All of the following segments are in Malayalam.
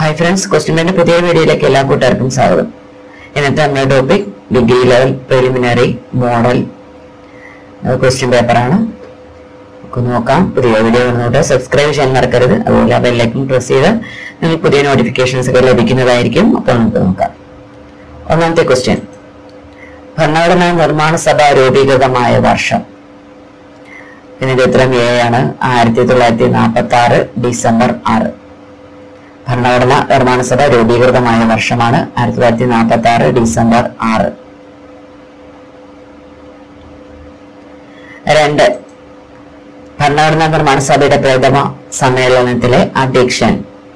ഹായ് ഫ്രണ്ട്സ് ക്വസ്റ്റ്യൻ പുതിയ വീഡിയോയിലേക്ക് എല്ലാ കൂട്ടുകാർക്കും സ്വാഗതം ഇന്നത്തെ നമ്മുടെ topic degree level preliminary model question പേപ്പറാണ് നമുക്ക് നോക്കാം പുതിയ വീഡിയോ വന്നോട്ട് സബ്സ്ക്രൈബ് ചെയ്യാൻ മറക്കരുത് അതുപോലെ ആ ബെല്ലൈക്കൺ പ്രസ് ചെയ്ത് നിങ്ങൾക്ക് പുതിയ നോട്ടിഫിക്കേഷൻസ് ഒക്കെ ലഭിക്കുന്നതായിരിക്കും അപ്പോൾ നമുക്ക് നോക്കാം ഒന്നാമത്തെ ക്വസ്റ്റ്യൻ ഭരണഘടനാ നിർമ്മാണ സഭ രൂപീകൃതമായ വർഷം ഇതിന്റെ ഉത്തരം എ ആണ് ആയിരത്തി തൊള്ളായിരത്തി നാൽപ്പത്തി ആറ് ഡിസംബർ ആറ് ഭരണഘടന നിർമ്മാണ സഭ രൂപീകൃതമായ വർഷമാണ് ആയിരത്തി തൊള്ളായിരത്തി നാൽപ്പത്തി ആറ് ഡിസംബർ ആറ് രണ്ട് ഭരണഘടനാ നിർമ്മാണ സഭയുടെ പ്രഥമ സമ്മേളനത്തിലെ അധ്യക്ഷൻ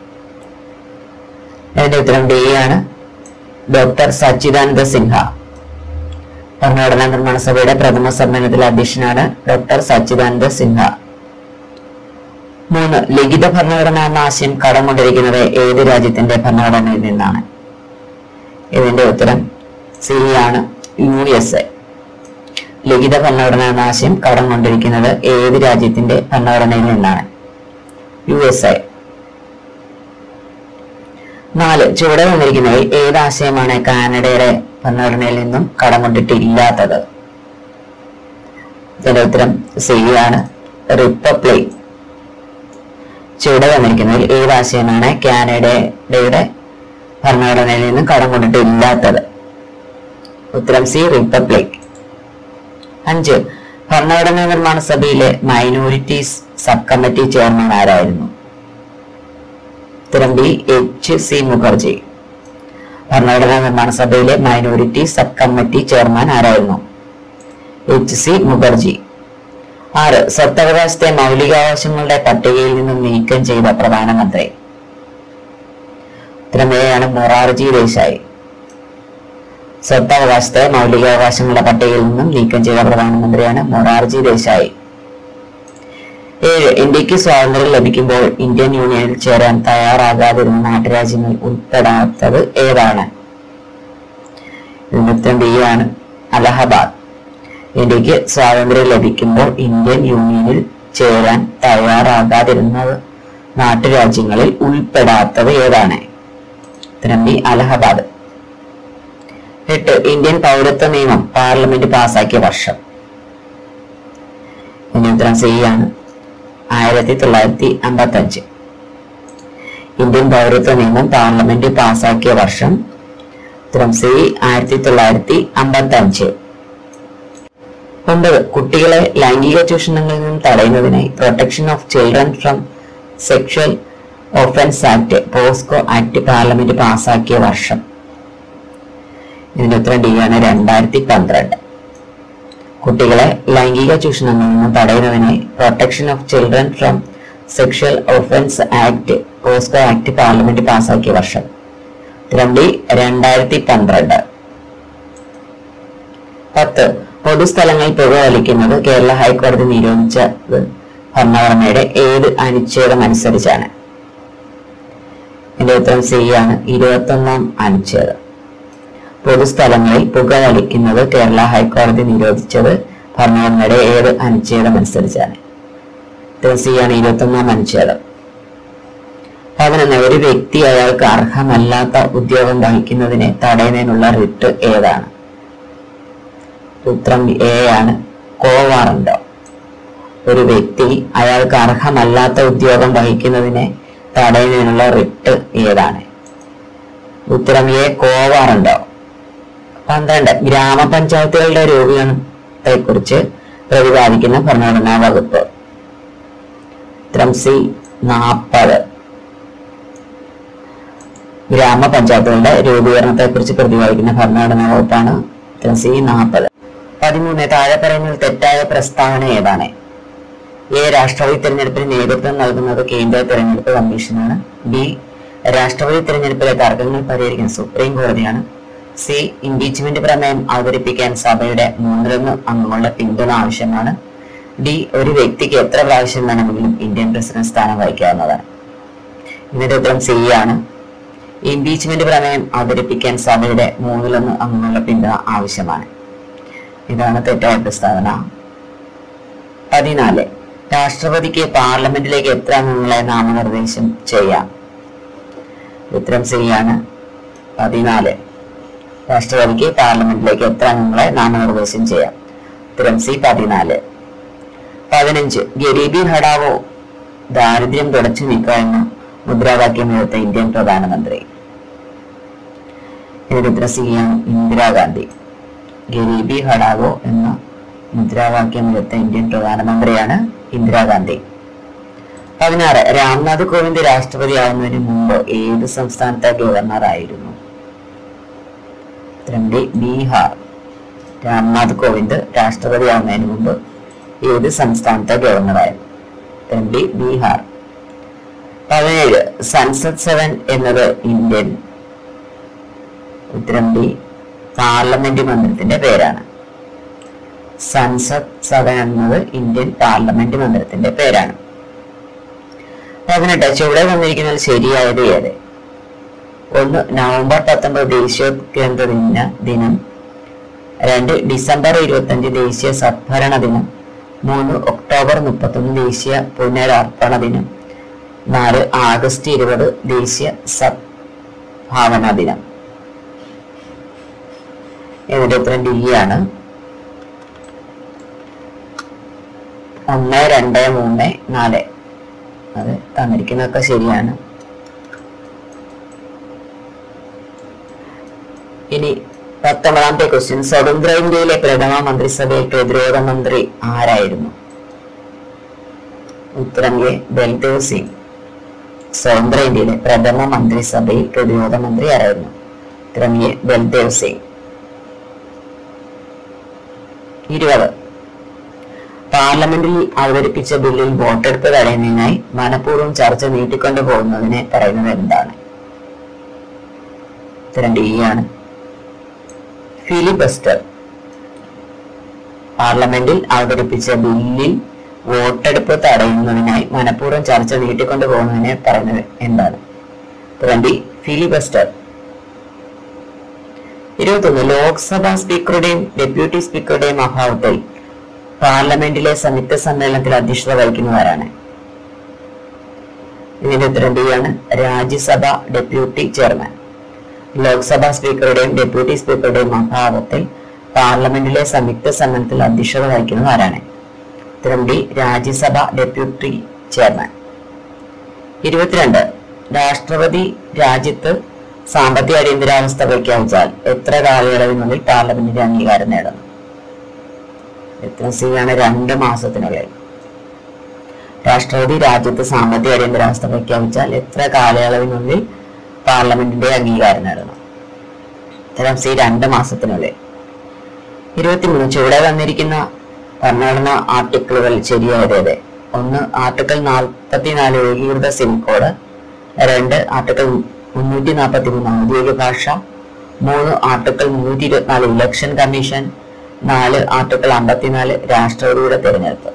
ഇതിന്റെ ഉത്തരം ഡി ആണ് ഡോക്ടർ സച്ചിദാനന്ദ സിൻഹ ഭരണഘടനാ നിർമ്മാണ സഭയുടെ പ്രഥമ സമ്മേളനത്തിലെ അധ്യക്ഷനാണ് ഡോക്ടർ സച്ചിദാനന്ദ സിൻഹ മൂന്ന് ലിഖിത ഭരണഘടന എന്ന ആശയം കടം കൊണ്ടിരിക്കുന്നത് ഏത് രാജ്യത്തിന്റെ ഭരണഘടനയിൽ നിന്നാണ് ഇതിന്റെ ഉത്തരം സി ആണ് യു എസ് എ ലിഖിത ഭരണഘടന എന്ന ആശയം കടം കൊണ്ടിരിക്കുന്നത് ഏത് രാജ്യത്തിന്റെ ഭരണഘടനയിൽ നിന്നാണ് യു എസ് എ നാല് ചുവടെ വന്നിരിക്കുന്നവയിൽ ഏത് ആശയമാണ് കാനഡയുടെ ഭരണഘടനയിൽ നിന്നും കടം കൊണ്ടിട്ടില്ലാത്തത് ഇതിന്റെ ഉത്തരം സി ആണ് റിപ്പബ്ലിക് ചുവടെ വന്നിരിക്കുന്നതിൽ ഏത് ആശയമാണ് കാനഡയുടെ ഭരണഘടനയിൽ നിന്നും കടം കൊണ്ടിട്ടില്ലാത്തത് ഉത്തരം സി റിപ്പബ്ലിക് അഞ്ച് ഭരണഘടനാ നിർമ്മാണ സഭയിലെ മൈനോറിറ്റീസ് സബ് കമ്മിറ്റി ചെയർമാൻ ആരായിരുന്നു ഉത്തരം ബി എച്ച് സി മുഖർജി ഭരണഘടനാ നിർമ്മാണ സഭയിലെ മൈനോറിറ്റി സബ് കമ്മിറ്റി ചെയർമാൻ ആരായിരുന്നു എച്ച് സി മുഖർജി ആറ് സ്വത്തവകാശത്തെ മൗലികാവകാശങ്ങളുടെ പട്ടികയിൽ നിന്നും നീക്കം ചെയ്ത പ്രധാനമന്ത്രി ഉത്തരം എ ആണ് മൊറാർജി ദേശായി സ്വത്തവകാശത്തെ മൗലികാവകാശങ്ങളുടെ പട്ടികയിൽ നിന്നും നീക്കം ചെയ്ത പ്രധാനമന്ത്രിയാണ് മൊറാർജി ദേശായി ഏഴ് ഇന്ത്യക്ക് സ്വാതന്ത്ര്യം ലഭിക്കുമ്പോൾ ഇന്ത്യൻ യൂണിയനിൽ ചേരാൻ തയ്യാറാകാതിരുന്ന നാട്ടുരാജ്യങ്ങൾ ഉൾപ്പെടാത്തത് ഏതാണ് ഇതിന്റെ ഉത്തരം ബി ആണ് അലഹബാദ് ഇന്ത്യക്ക് സ്വാതന്ത്ര്യം ലഭിക്കുമ്പോൾ ഇന്ത്യൻ യൂണിയനിൽ ചേരാൻ തയ്യാറാകാതിരുന്നത് നാട്ടുരാജ്യങ്ങളിൽ ഉൾപ്പെടാത്തത് ഏതാണ് ഉത്തരം ബി അലഹബാദ് എട്ട് ഇന്ത്യൻ പൗരത്വ നിയമം പാർലമെന്റ് പാസാക്കിയ വർഷം ഇതിന്റെ ഉത്തരം സി ആണ് ആയിരത്തി തൊള്ളായിരത്തി അമ്പത്തി അഞ്ച് ഇന്ത്യൻ പൗരത്വ നിയമം പാർലമെന്റ് പാസാക്കിയ വർഷം ഉത്തരം സി ആയിരത്തി തൊള്ളായിരത്തി അമ്പത്തി അഞ്ച് ഒമ്പത് കുട്ടികളെ ലൈംഗിക ചൂഷണങ്ങളിൽ നിന്നും തടയുന്നതിനായി protection of children from sexual offence act POCSO act parliament പാസാക്കിയ വർഷം ഇതിന്റെ ഉത്തരം ഡി ആണ് രണ്ടായിരത്തി പന്ത്രണ്ട് കുട്ടികളെ ലൈംഗിക ചൂഷണങ്ങളിൽ നിന്നും തടയുന്നതിനായി protection of children from sexual offence act POCSO act parliament പാസാക്കിയ വർഷം ഉത്തരം ഡി രണ്ടായിരത്തി പന്ത്രണ്ട് പത്ത് പൊതുസ്ഥലങ്ങളിൽ പുകവലിക്കുന്നത് കേരള ഹൈക്കോടതി നിരോധിച്ചത് ഭരണഘടനയുടെ ഏത് അനുച്ഛേദം അനുസരിച്ചാണ് എന്റെ ഉത്തരം സി ആണ് ഇരുപത്തി ഒന്നാം അനുച്ഛേദം പൊതുസ്ഥലങ്ങളിൽ പുകവലിക്കുന്നത് കേരള ഹൈക്കോടതി നിരോധിച്ചത് ഭരണഘടനയുടെ ഏത് അനുച്ഛേദം അനുസരിച്ചാണ് ഉത്തരം സി ആണ് ഇരുപത്തി ഒന്നാം അനുച്ഛേദം പതിനൊന്ന് ഒരു വ്യക്തി അയാൾക്ക് അർഹമല്ലാത്ത ഉദ്യോഗം വഹിക്കുന്നതിനെ തടയുന്നതിനുള്ള റിട്ട് ഏതാണ് ഉത്തരം എ ആണ് കോവാറണ്ടോ ഒരു വ്യക്തി അയാൾക്ക് അർഹമല്ലാത്ത ഉദ്യോഗം വഹിക്കുന്നതിനെ തടയുന്നതിനുള്ള റിട്ട് ഏതാണ് ഉത്തരം എ കോവാറുണ്ടോ പന്ത്രണ്ട് ഗ്രാമപഞ്ചായത്തുകളുടെ രൂപീകരണത്തെ കുറിച്ച് പ്രതിപാദിക്കുന്ന ഭരണഘടനാ വകുപ്പ് ഉത്തരം സി നാൽപ്പത് ഗ്രാമപഞ്ചായത്തുകളുടെ രൂപീകരണത്തെ കുറിച്ച് പ്രതിപാദിക്കുന്ന ഭരണഘടനാ വകുപ്പാണ് ഉത്തരം സി നാൽപ്പത് പതിമൂന്ന് താഴെ പറയുന്നതിൽ തെറ്റായ പ്രസ്താവന ഏതാണ് എ രാഷ്ട്രപതി തിരഞ്ഞെടുപ്പിന് നേതൃത്വം നൽകുന്നത് കേന്ദ്ര തിരഞ്ഞെടുപ്പ് കമ്മീഷനാണ് ബി രാഷ്ട്രപതി തിരഞ്ഞെടുപ്പിലെ തർക്കങ്ങൾ പരിഹരിക്കുന്ന സുപ്രീം കോടതിയാണ് സി ഇംപീച്ച്മെന്റ് പ്രമേയം അവതരിപ്പിക്കാൻ സഭയുടെ മൂന്നിലൊന്ന് അംഗങ്ങളുടെ പിന്തുണ ആവശ്യമാണ് ഡി ഒരു വ്യക്തിക്ക് എത്ര പ്രാവശ്യം വേണമെങ്കിലും ഇന്ത്യൻ പ്രസിഡന്റ് സ്ഥാനം വഹിക്കാവുന്നതാണ് ഇതിന്റെ ഉത്തരം സി ആണ് ഇംപീച്ച്മെന്റ് പ്രമേയം അവതരിപ്പിക്കാൻ സഭയുടെ മൂന്നിലൊന്ന് അംഗങ്ങളുടെ പിന്തുണ ആവശ്യമാണ് ഇതാണ് തെറ്റായ പ്രസ്താവന പതിനാല് രാഷ്ട്രപതിക്ക് പാർലമെന്റിലേക്ക് എത്ര അംഗങ്ങളെ നാമനിർദ്ദേശം ചെയ്യാം ഉത്തരം ശരിയാണ് പതിനാല് രാഷ്ട്രപതിക്ക് പാർലമെന്റിലേക്ക് എത്ര അംഗങ്ങളെ നാമനിർദ്ദേശം ചെയ്യാം ഉത്തരം സി പതിനാല് പതിനഞ്ച് ഗരീബി ഹടാവോ ദാരിദ്ര്യം തുടച്ചു നീക്കുക എന്ന മുദ്രാവാക്യം ഉയർത്ത ഇന്ത്യൻ പ്രധാനമന്ത്രി ഇതിന്റെ ഉത്തരം സി ആണ് ഇന്ദിരാഗാന്ധി ഗരീബി ഹടാവോ എന്ന മുദ്രാവാക്യം ഉയർത്ത ഇന്ത്യൻ പ്രധാനമന്ത്രിയാണ് ഇന്ദിരാഗാന്ധി പതിനാറ് രാംനാഥ് കോവിന്ദ് രാഷ്ട്രപതിയാവുന്നതിന് മുമ്പ് ഏത് സംസ്ഥാനത്തെ ഗവർണർ ആയിരുന്നു ഉത്തരം ഡി ബീഹാർ രാംനാഥ് കോവിന്ദ് രാഷ്ട്രപതിയാവുന്നതിന് മുമ്പ് ഏത് സംസ്ഥാനത്തെ ഗവർണറായിരുന്നു ഉത്തരം ഡി ബീഹാർ പതിനേഴ് സൻസദ് സെവൻ എന്നത് ഇന്ത്യൻ ഉത്തരം ഡി പാർലമെന്റ് മന്ദിരത്തിന്റെ പേരാണ് സൻസദ് സദൻ എന്നത് ഇന്ത്യൻ പാർലമെന്റ് മന്ദിരത്തിന്റെ പേരാണ് പതിനെട്ട് ചുവടെ വന്നിരിക്കുന്നത് ശരിയായത് ഏത് ഒന്ന് നവംബർ പത്തൊമ്പത് ദേശീയോദ്ഗ്രന്ഥ ദിന ദിനം രണ്ട് ഡിസംബർ ഇരുപത്തഞ്ച് ദേശീയ സദ്ഭരണ ദിനം മൂന്ന് ഒക്ടോബർ മുപ്പത്തൊന്ന് ദേശീയ പുനരർപ്പണ ദിനം നാല് ആഗസ്റ്റ് ഇരുപത് ദേശീയ സദ്ഭാവന ദിനം ഇതിന്റെ ഉത്തരം ഡി ആണ് ഒന്ന് രണ്ട് മൂന്ന് നാല് അത് തന്നിരിക്കുന്നതൊക്കെ ശരിയാണ് ഇനി പത്തൊമ്പതാമത്തെ ക്വസ്റ്റ്യൻ സ്വതന്ത്ര ഇന്ത്യയിലെ പ്രഥമ മന്ത്രിസഭയിൽ പ്രതിരോധ മന്ത്രി ആരായിരുന്നു ഉത്തരം എ ബൽദേവ് സിംഗ് സ്വതന്ത്ര ഇന്ത്യയിലെ പ്രഥമ മന്ത്രിസഭയിൽ പ്രതിരോധ മന്ത്രി ആരായിരുന്നു ഉത്തരം എ ബൽദേവ് സിംഗ് ഇരുപത് പാർലമെന്റിൽ അവതരിപ്പിച്ച ബില്ലിൽ വോട്ടെടുപ്പ് തടയുന്നതിനായി മനഃപൂർവ്വം ചർച്ച നീട്ടിക്കൊണ്ടു പോകുന്നതിനെ പറയുന്നത് എന്താണ് ഉത്തരം ഡി ആണ് ഫിലിബസ്റ്റർ പാർലമെന്റിൽ അവതരിപ്പിച്ച ബില്ലിൽ വോട്ടെടുപ്പ് തടയുന്നതിനായി മനഃപൂർവ്വം ചർച്ച നീട്ടിക്കൊണ്ടു പോകുന്നതിനെ പറയുന്നത് എന്താണ് ഉത്തരം ഡി ഫിലിബസ്റ്റർ ഇരുപത്തൊന്ന് ലോക്സഭാ സ്പീക്കറുടെയും ഡെപ്യൂട്ടി സ്പീക്കറുടെയും അഭാവത്തിൽ പാർലമെന്റിലെ സംയുക്ത സമ്മേളനത്തിൽ അധ്യക്ഷത വഹിക്കുന്നവരാണ് ഇതിന്റെ ഉത്തരം ഡി ആണ് രാജ്യസഭ ഡെപ്യൂട്ടി ചെയർമാൻ ലോക്സഭാ സ്പീക്കറുടെയും ഡെപ്യൂട്ടി സ്പീക്കറുടെയും അഭാവത്തിൽ പാർലമെന്റിലെ സംയുക്ത സമ്മേളനത്തിൽ അധ്യക്ഷത വഹിക്കുന്നത് ആരാണ് ഉത്തരം ഡി രാജ്യസഭ ഡെപ്യൂട്ടി ചെയർമാൻ ഇരുപത്തിരണ്ട് രാഷ്ട്രപതി രാജ്യത്ത് സാമ്പത്തിക അടിയന്തരാവസ്ഥ പ്രഖ്യാപിച്ചാൽ എത്ര കാലയളവിനുള്ളിൽ പാർലമെന്റിന്റെ അംഗീകാരം നേടണം എത്ര സി ആണ് രണ്ട് മാസത്തിനുള്ളിൽ രാഷ്ട്രപതി രാജ്യത്ത് സാമ്പത്തിക അടിയന്തരാവസ്ഥ പ്രഖ്യാപിച്ചാൽ എത്ര കാലയളവിനുള്ളിൽ പാർലമെന്റിന്റെ അംഗീകാരം നേടണം ഉത്തരം സി രണ്ട് മാസത്തിനുള്ളിൽ ഇരുപത്തിമൂന്ന് ചുവടെ വന്നിരിക്കുന്ന ഭരണഘടനാ ആർട്ടിക്കിളുകൾ ശരിയായത് ഏത് ഒന്ന് ആർട്ടിക്കിൾ നാൽപ്പത്തിനാല് ഏകീകൃത സിം കോഡ് രണ്ട് ആർട്ടിക്കിൾ മുന്നൂറ്റി നാൽപ്പത്തി മൂന്ന് ഔദ്യോഗിക ഭാഷ മൂന്ന് ആർട്ടിക്കിൾ മുന്നൂറ്റി ഇരുപത്തിനാല് ഇലക്ഷൻ കമ്മീഷൻ നാല് ആർട്ടിക്കിൾ അമ്പത്തിനാല് രാഷ്ട്രപതിയുടെ തെരഞ്ഞെടുപ്പ്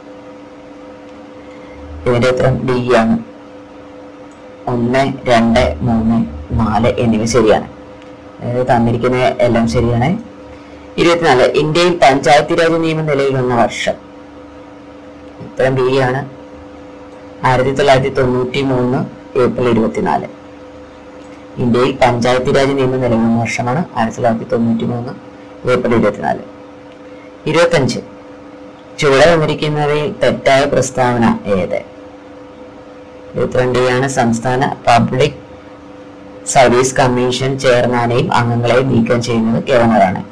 ഇതിന്റെ ഉത്തരം ഡി ആണ് ഒന്ന് രണ്ട് മൂന്ന് നാല് എന്നിവ ശരിയാണ് അതായത് തന്നിരിക്കുന്ന എല്ലാം ശരിയാണ് ഇരുപത്തിനാല് ഇന്ത്യയിൽ പഞ്ചായത്തി രാജ് നിയമം നിലയിൽ വന്ന വർഷം ഉത്തരം ബി ആണ് ആയിരത്തി തൊള്ളായിരത്തി തൊണ്ണൂറ്റി മൂന്ന് ഏപ്രിൽ ഇരുപത്തിനാല് ഇന്ത്യയിൽ പഞ്ചായത്തി രാജ് നിയമം നിലവിൽ വന്ന വർഷമാണ് ആയിരത്തി തൊള്ളായിരത്തി തൊണ്ണൂറ്റി മൂന്ന് ഏപ്രിൽ ഇരുപത്തിനാല് ഇരുപത്തഞ്ച് ചുവടെ വന്നിരിക്കുന്നവയിൽ തെറ്റായ പ്രസ്താവന ഏത് ഇരുപത്തിരണ്ടിലാണ് സംസ്ഥാന പബ്ലിക് സർവീസ് കമ്മീഷൻ ചെയർമാനെയും അംഗങ്ങളെയും നീക്കം ചെയ്യുന്നത് ഗവർണറാണ്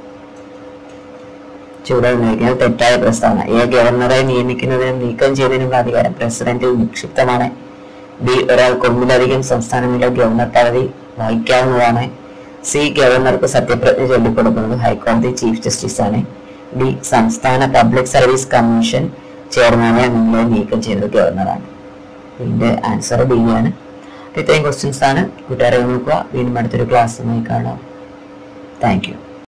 ചുവടെ വന്നിരിക്കുന്നത് തെറ്റായ പ്രസ്താവന എ ഗവർണറെ നിയമിക്കുന്നതിനും നീക്കം ചെയ്യുന്നതിനുള്ള അധികാരം പ്രസിഡന്റിൽ നിക്ഷിപ്തമാണ് ബി ഒരാൾക്ക് ഒന്നിലധികം സംസ്ഥാനങ്ങളിലെ ഗവർണർ പദവി വഹിക്കാവുന്നതാണ് സി ഗവർണർക്ക് സത്യപ്രതിജ്ഞ ചൊല്ലിക്കൊടുക്കുന്നത് ഹൈക്കോടതി ചീഫ് ജസ്റ്റിസ് ആണ് ഡി സംസ്ഥാന പബ്ലിക് സർവീസ് കമ്മീഷൻ ചെയർമാനെ അംഗങ്ങളെ നീക്കം ചെയ്യുന്നത് ഗവർണറാണ് ഇതിന്റെ ആൻസർ ഡി ആണ് അപ്പൊ ഇത്രയും ക്വസ്റ്റ്യൻസ് ആണ് കൂട്ടുകാരെ നോക്കുക വീണ്ടും അടുത്തൊരു ക്ലാസ്സുമായി കാണാം താങ്ക് യു